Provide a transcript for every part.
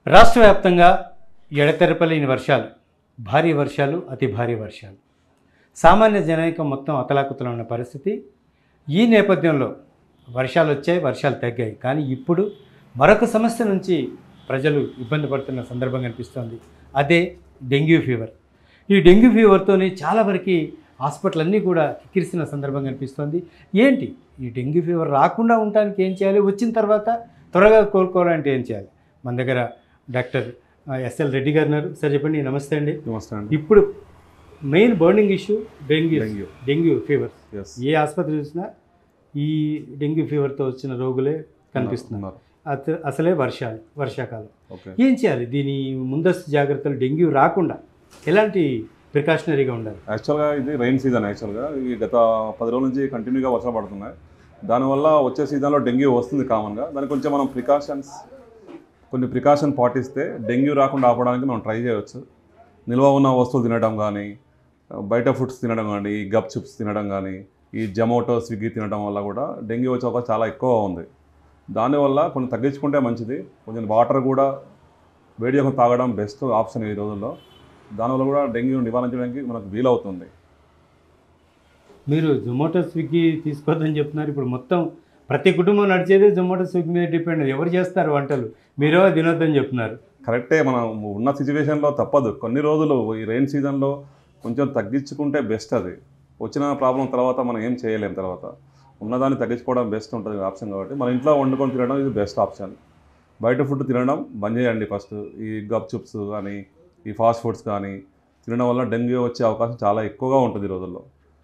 రాష్ట్ర వ్యాప్తంగా ఎడతెరపలేని వర్షాలు భారీ వర్షాలు అతి భారీ వర్షాలు సామాన్య జనానికం మొత్తం అతలాకుతలం ఉన్న పరిస్థితి ఈ నేపథ్యంలో వర్షాలు వచ్చాయి వర్షాలు తగ్గాయి కానీ ఇప్పుడు మరొక సమస్య నుంచి ప్రజలు ఇబ్బంది పడుతున్న సందర్భం కనిపిస్తోంది అదే డెంగ్యూ ఫీవర్ ఈ డెంగ్యూ ఫీవర్తోనే చాలా వరకు హాస్పిటల్ అన్నీ కూడా కిక్కిరిసిన సందర్భం కనిపిస్తోంది ఏంటి ఈ డెంగ్యూ ఫీవర్ రాకుండా ఉండడానికి ఏం చేయాలి వచ్చిన తర్వాత త్వరగా కోలుకోవాలంటే ఏం చేయాలి మన దగ్గర డాక్టర్ ఎస్ఎల్ రెడ్డి గారు ఉన్నారు సార్ చెప్పండి నమస్తే అండి నమస్తే అండి ఇప్పుడు main burning issue dengue dengue dengue fever ఎస్ ఏ ఆసుపత్రి చూసినా ఈ డెంగ్యూ ఫీవర్తో వచ్చిన రోగులే కనిపిస్తున్నారు అత- అసలే వర్షాలు వర్షాకాలం ఓకే ఏం చేయాలి దీని ముందస్తు జాగ్రత్తలు డెంగ్యూ రాకుండా ఎలాంటి ప్రికాషనరీగా ఉండాలి యాక్చువల్గా ఇది రైన్ సీజన్ యాక్చువల్గా ఈ గత పది రోజుల నుంచి కంటిన్యూగా వర్షాలు పడుతున్నాయి దానివల్ల వచ్చే సీజన్లో డెంగ్యూ వస్తుంది కామన్గా దానికి కొంచెం మనం ప్రికాషన్స్ కొన్ని ప్రికాషన్ పాటిస్తే డెంగ్యూ రాకుండా ఆపడానికి మనం ట్రై చేయవచ్చు నిల్వ ఉన్న వస్తువులు తినడం కానీ బయట ఫుడ్స్ తినడం కానీ ఈ గప్ చిప్స్ తినడం కానీ ఈ జొమాటో స్విగ్గీ తినడం వల్ల కూడా డెంగ్యూ వచ్చే అవకాశం చాలా ఎక్కువ ఉంది దానివల్ల కొంచెం తగ్గించుకుంటే మంచిది కొంచెం వాటర్ కూడా వేడి చేసుకొని తాగడం బెస్ట్ ఆప్షన్ ఈ రోజుల్లో దానివల్ల కూడా డెంగ్యూ నివారించడానికి మనకు వీలవుతుంది మీరు జొమాటో స్విగ్గీ తీసుకోవద్దని చెప్తున్నారు ఇప్పుడు మొత్తం ప్రతి కుటుంబం నడిచేదే జొమాటో స్విగ్గీ మీద డిపెండ్ ఎవరు చేస్తారు వంటలు మీరో తినొద్దని చెప్తున్నారు కరెక్టే మనం ఉన్న సిచ్యువేషన్లో తప్పదు కొన్ని రోజులు ఈ రెయిన్ సీజన్లో కొంచెం తగ్గించుకుంటే బెస్ట్ అది వచ్చిన ప్రాబ్లం తర్వాత మనం ఏం చేయలేం తర్వాత ఉన్నదాన్ని తగ్గించుకోవడం బెస్ట్ ఉంటుంది ఆప్షన్ కాబట్టి మన ఇంట్లో వండుకొని తినడం ఇది బెస్ట్ ఆప్షన్ బయట ఫుడ్ తినడం బంద్ చేయండి ఫస్ట్ ఈ గప్ చిప్స్ కానీ ఈ ఫాస్ట్ ఫుడ్స్ కానీ తినడం వల్ల డెంగ్యూ వచ్చే అవకాశం చాలా ఎక్కువగా ఉంటుంది ఈ రోజుల్లో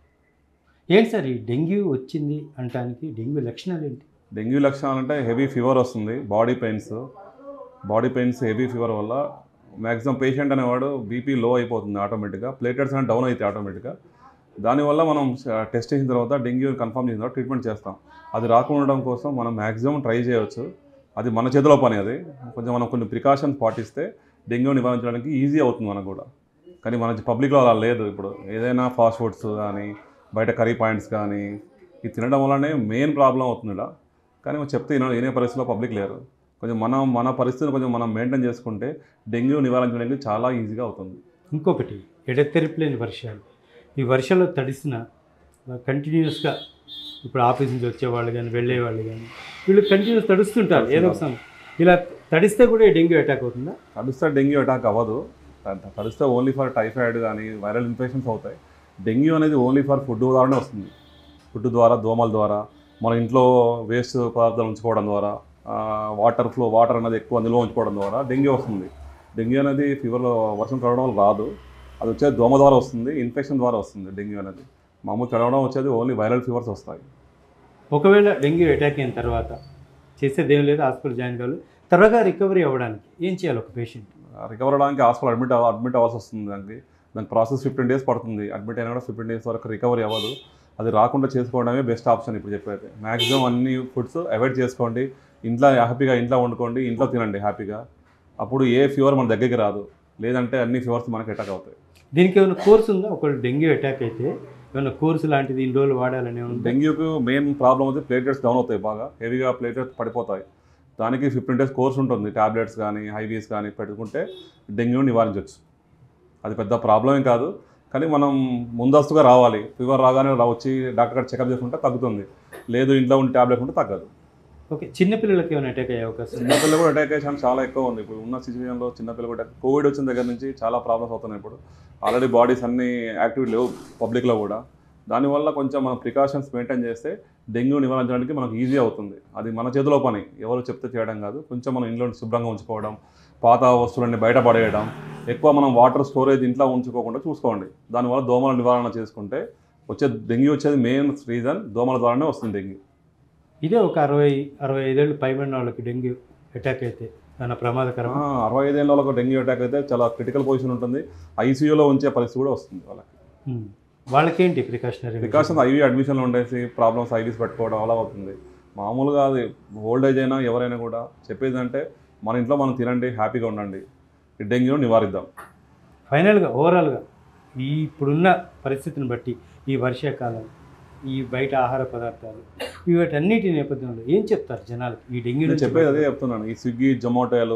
ఏంటి సార్ ఈ డెంగ్యూ వచ్చింది అంటానికి డెంగ్యూ లక్షణాలు ఏంటి డెంగ్యూ లక్షణాలు అంటే హెవీ ఫీవర్ వస్తుంది body pains body pains heavy fever వల్ల మ్యాక్సిమం పేషెంట్ అనేవాడు బీపీ లో అయిపోతుంది ఆటోమేటిక్గా ప్లేటెట్స్ అనేవి డౌన్ అవుతాయి ఆటోమేటిక్గా దానివల్ల మనం టెస్ట్ చేసిన తర్వాత డెంగ్యూ కన్ఫర్మ్ చేసిన తర్వాత ట్రీట్మెంట్ చేస్తాం అది రాకుండా ఉండడం కోసం మనం మ్యాక్సిమం ట్రై చేయవచ్చు అది మన చేతిలో పని అది కొంచెం మనం కొన్ని ప్రికాషన్స్ పాటిస్తే డెంగ్యూ నివారించడానికి ఈజీ అవుతుంది మనకు కూడా కానీ మన పబ్లిక్లో అలా లేదు ఇప్పుడు ఏదైనా ఫాస్ట్ ఫుడ్స్ కానీ బయట కర్రీ పాయింట్స్ కానీ ఇది తినడం వల్లనే మెయిన్ ప్రాబ్లం అవుతుంది ఇలా కానీ మనం చెప్తే విన- వినే పరిస్థితిలో పబ్లిక్ లేరు కొంచెం మనం మన పరిస్థితిని కొంచెం మనం మెయింటైన్ చేసుకుంటే డెంగ్యూ నివారించడానికి చాలా ఈజీగా అవుతుంది ఇంకొకటి ఎడతెరిపిలేని వర్షాలు ఈ వర్షంలో తడిసిన కంటిన్యూస్గా ఇప్పుడు ఆఫీస్ నుంచి వచ్చేవాళ్ళు కానీ వెళ్ళేవాళ్ళు కానీ వీళ్ళు కంటిన్యూస్ తడుస్తుంటారు ఏదో ఒక సమయం ఇలా తడిస్తే కూడా ఈ డెంగ్యూ అటాక్ అవుతుందా తడిస్తే డెంగ్యూ అటాక్ అవ్వదు త- తడిస్తే ఓన్లీ ఫర్ టైఫాయిడ్ కానీ వైరల్ ఇన్ఫెక్షన్స్ అవుతాయి డెంగ్యూ అనేది ఓన్లీ ఫర్ ఫుడ్ ద్వారానే వస్తుంది ఫుడ్ ద్వారా దోమల ద్వారా మన ఇంట్లో వేస్ట్ పదార్థాలు ఉంచుకోవడం ద్వారా వాటర్ ఫ్లో వాటర్ అనేది ఎక్కువ నిల్వ ఉంచుకోవడం ద్వారా డెంగ్యూ వస్తుంది డెంగ్యూ అనేది ఫీవర్లో వర్షం పడడం వల్ల రాదు అది వచ్చేది దోమ ద్వారా వస్తుంది ఇన్ఫెక్షన్ ద్వారా వస్తుంది డెంగ్యూ అనేది మామూలు తడవడం వచ్చేది ఓన్లీ వైరల్ ఫీవర్స్ వస్తాయి ఒకవేళ డెంగ్యూ అటాక్ అయిన తర్వాత చేసేది ఏం లేదు హాస్పిటల్ జాయిన్ కావాలి త్వరగా రికవరీ అవ్వడానికి ఏం చేయాలి ఒక పేషెంట్ రికవర్ అవడానికి హాస్పిటల్ అడ్మిట్ అవ అడ్మిట్ అవ్వాల్సి వస్తుంది దానికి దానికి ప్రాసెస్ ఫిఫ్టీన్ డేస్ పడుతుంది అడ్మిట్ అయినా కూడా ఫిఫ్టీన్ డేస్ వరకు రికవరీ అవ్వదు అది రాకుండా చేసుకోవడమే బెస్ట్ ఆప్షన్ ఇప్పుడు చెప్పేది మ్యాక్సిమం అన్ని ఫుడ్స్ అవాయిడ్ చేసుకోండి ఇంట్లో హ్యాపీగా ఇంట్లో వండుకోండి ఇంట్లో తినండి హ్యాపీగా అప్పుడు ఏ ఫీవర్ మన దగ్గరికి రాదు లేదంటే అన్ని ఫీవర్స్ మనకి అటాక్ అవుతాయి దీనికి ఏమైనా కోర్స్ ఉందా ఒకవేళ డెంగ్యూ అటాక్ అయితే ఏమైనా కోర్సు లాంటిది ఇన్ని రోజులు వాడాలని ఉంది డెంగ్యూకి మెయిన్ ప్రాబ్లం అయితే ప్లేటెట్స్ డౌన్ అవుతాయి బాగా హెవీగా ప్లేటెట్స్ పడిపోతాయి దానికి ఫిఫ్టీన్ డేస్ కోర్స్ ఉంటుంది టాబ్లెట్స్ కానీ హైవీస్ కానీ పెట్టుకుంటే డెంగ్యూ నివారించవచ్చు అది పెద్ద ప్రాబ్లం ఏం కాదు కానీ మనం ముందస్తుగా రావాలి ఫీవర్ రాగానే రా వచ్చి డాక్టర్ గారు చెకప్ చేసుకుంటే తగ్గుతుంది లేదు ఇంట్లో ఉండి టాబ్లెట్ ఉంటే తగ్గదు ఓకే చిన్నపిల్లలకి ఏమైనా అటాక్ అయ్యే అవకాశం ఉందా? చిన్నపిల్లలు కూడా అటాక్ అయ్యే ఛాన్స్ చాలా ఎక్కువ ఉంది ఇప్పుడు ఉన్న సిచ్యువేషన్లో చిన్నపిల్లలు కూడా కోవిడ్ వచ్చిన దగ్గర నుంచి చాలా ప్రాబ్లమ్స్ అవుతున్నాయి ఇప్పుడు ఆల్రెడీ బాడీస్ అన్ని యాక్టివ్ లేవు పబ్లిక్లో కూడా దానివల్ల కొంచెం మనం ప్రికాషన్స్ మెయింటైన్ చేస్తే డెంగ్యూ నివారించడానికి మనకు ఈజీ అవుతుంది అది మన చేతిలో పని ఎవరు చెప్తే చేయడం కాదు కొంచెం మనం ఇంట్లో శుభ్రంగా ఉంచుకోవడం పాత వస్తువులన్నీ బయట పడేయడం ఎక్కువ మనం వాటర్ స్టోరేజ్ ఇంట్లో ఉంచుకోకుండా చూసుకోండి దానివల్ల దోమల నివారణ చేసుకుంటే వచ్చే డెంగ్యూ వచ్చేది మెయిన్ రీజన్ దోమల ద్వారానే వస్తుంది డెంగ్యూ ఇదే ఒక అరవై అరవై ఐదేళ్ళు పైబడిన వాళ్ళకి డెంగ్యూ అటాక్ అయితే ఏమైనా ప్రమాదకరం ఆ, అరవై ఐదేళ్ళ వాళ్ళకి డెంగ్యూ అటాక్ అయితే చాలా క్రిటికల్ పొజిషన్ ఉంటుంది ఐసీయూలో ఉంచే పరిస్థితి కూడా వస్తుంది వాళ్ళకి వాళ్ళకేంటి ప్రికాషనరీ ప్రికాషన్స్ ఐవీ అడ్మిషన్లో ఉండేసి ప్రాబ్లమ్స్ ఐవీస్ పెట్టుకోవడం అలా అవుతుంది మామూలుగా అది ఓల్డ్ ఏజ్ అయినా ఎవరైనా కూడా చెప్పేది అంటే మన ఇంట్లో మనం తినండి హ్యాపీగా ఉండండి ఈ డెంగ్యూను నివారిద్దాం ఫైనల్గా ఓవరాల్గా ఈ ఇప్పుడున్న పరిస్థితిని బట్టి ఈ వర్షాకాలం ఈ బయట ఆహార పదార్థాలు వీటన్నిటి నేపథ్యంలో ఏం చెప్తారు జనాలకి ఈ డెంగ్యూ నేను నుంచి చెప్పేది అదే చెప్తున్నాను ఈ స్విగ్గీ జొమాటోలు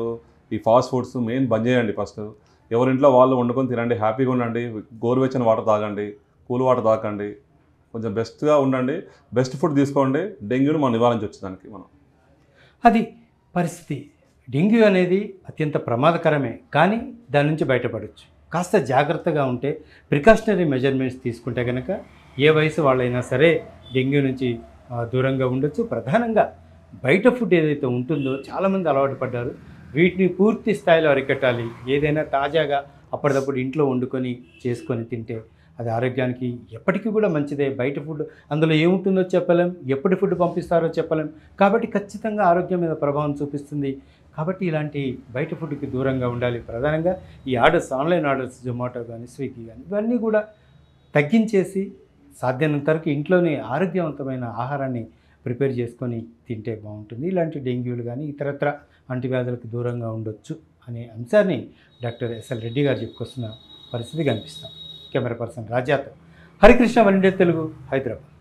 ఈ ఫాస్ట్ ఫుడ్స్ మెయిన్ బంద్ చేయండి ఫస్ట్ ఎవరింట్లో వాళ్ళు వండుకొని తినండి హ్యాపీగా ఉండండి గోరువెచ్చని వాటర్ తాగండి కూల్ వాటర్ తాగండి కొంచెం బెస్ట్గా ఉండండి బెస్ట్ ఫుడ్ తీసుకోండి డెంగ్యూని మనం నివారించవచ్చు దానికి మనం అది పరిస్థితి డెంగ్యూ అనేది అత్యంత ప్రమాదకరమే కానీ దాని నుంచి బయటపడవచ్చు కాస్త జాగ్రత్తగా ఉంటే ప్రికాషనరీ మెజర్మెంట్స్ తీసుకుంటే కనుక ఏ వయసు వాళ్ళైనా సరే డెంగ్యూ నుంచి ఆ, దూరంగా ఉండొచ్చు ప్రధానంగా బయట ఫుడ్ ఏదైతే ఉంటుందో చాలామంది అలవాటు పడ్డారు వీటిని పూర్తి స్థాయిలో అరికట్టాలి ఏదైనా తాజాగా అప్పటిదప్పుడు ఇంట్లో వండుకొని చేసుకొని తింటే అది ఆరోగ్యానికి ఎప్పటికీ కూడా మంచిదే బయట ఫుడ్ అందులో ఏముంటుందో చెప్పలేం ఎప్పటి ఫుడ్ పంపిస్తారో చెప్పలేం కాబట్టి ఖచ్చితంగా ఆరోగ్యం మీద ప్రభావం చూపిస్తుంది కాబట్టి ఇలాంటి బయట ఫుడ్కి దూరంగా ఉండాలి ప్రధానంగా ఈ ఆర్డర్స్ ఆన్లైన్ ఆర్డర్స్ జొమాటో కానీ స్విగ్గీ కానీ ఇవన్నీ కూడా తగ్గించేసి సాధ్యమైనంత వరకు ఇంట్లోనే ఆరోగ్యవంతమైన ఆహారాన్ని ప్రిపేర్ చేసుకొని తింటే బాగుంటుంది ఇలాంటి డెంగ్యూలు కానీ ఇతరత్ర అంటువ్యాధులకు దూరంగా ఉండొచ్చు అనే అంశాన్ని డాక్టర్ ఎస్ఎల్ రెడ్డి గారు చెప్పుకొస్తున్న పరిస్థితి కనిపిస్తాం కెమెరా పర్సన్ రాజాతో హరికృష్ణ వన్ ఇండియా తెలుగు హైదరాబాద్